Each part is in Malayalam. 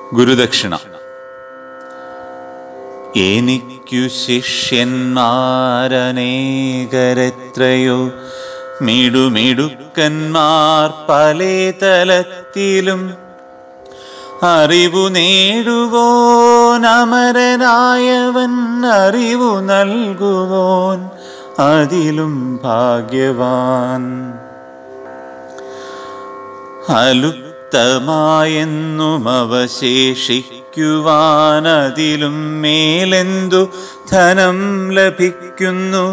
ഗുരുദക്ഷിണ എനിക്കു ശിഷ്യന്മാരനേകരെത്രയോ മിടുമിടുക്കന്മാർ പലേ തലത്തിലും അറിവു നേടുവോൻ അമരനായവൻ അറിവു നൽകുവോൻ അതിലും ഭാഗ്യവാൻ അലുപ്തമായെന്നും അവശേഷിക്കുവാൻ അതിലും മേലെന്തു ധനം ലഭിക്കുന്നു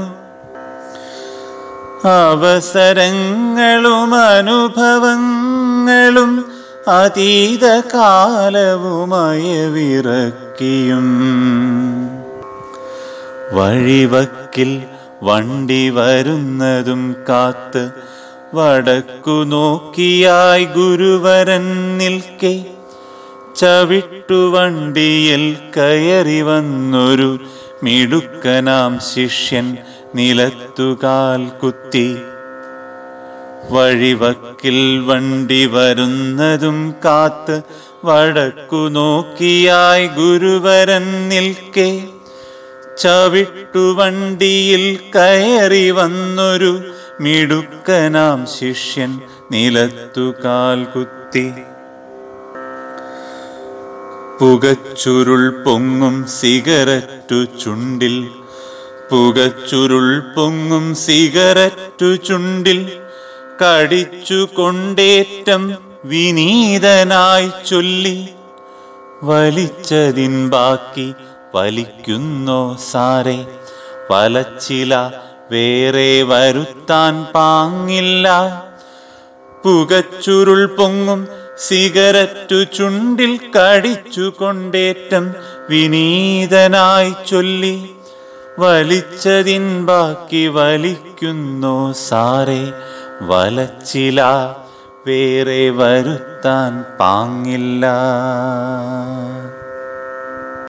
അവസരങ്ങളും അനുഭവങ്ങളും അതീത കാലവുമയവിറക്കിയും വഴിവക്കിൽ വണ്ടി വരുന്നതും കാത്ത് വടക്കു നോക്കിയായി ഗുരുവരൻ നിൽക്കെ ചവിട്ടുവണ്ടിയിൽ കയറി വന്നൊരു മിടുക്കനാം ശിഷ്യൻ നിലത്തുകാൽ കുത്തി വഴിവക്കിൽ വണ്ടി വരുന്നതും കാത്ത് വടക്കു നോക്കിയായി ഗുരുവരൻ നിൽക്കെ ചവിട്ടുവണ്ടിയിൽ കയറി വന്നൊരു മിടുക്കനാം ശിഷ്യൻ നിലത്തുകാൽ കുത്തി പുകച്ചുരുൾ പൊങ്ങും സിഗരറ്റു ചുണ്ടിൽ പുകച്ചുരുൾ പൊങ്ങും സിഗരറ്റു ചുണ്ടിൽ കടിച്ചു കൊണ്ടേറ്റം വിനീതനായി ചൊല്ലി വലിച്ചതിൻ ബാക്കി വലിക്കുന്നോ സാറേ വലച്ചില വേറെ വരുത്താൻ പാങ്ങില്ല പുകച്ചുരുൾ പൊങ്ങും സിഗരറ്റു ചുണ്ടിൽ കടിച്ചു കൊണ്ടേറ്റം വിനീതനായി ചൊല്ലി വലിച്ചതിൻ ബാക്കി വലിക്കുന്നോ സാറേ വലച്ചില വേറെ വരുത്താൻ പാങ്ങില്ല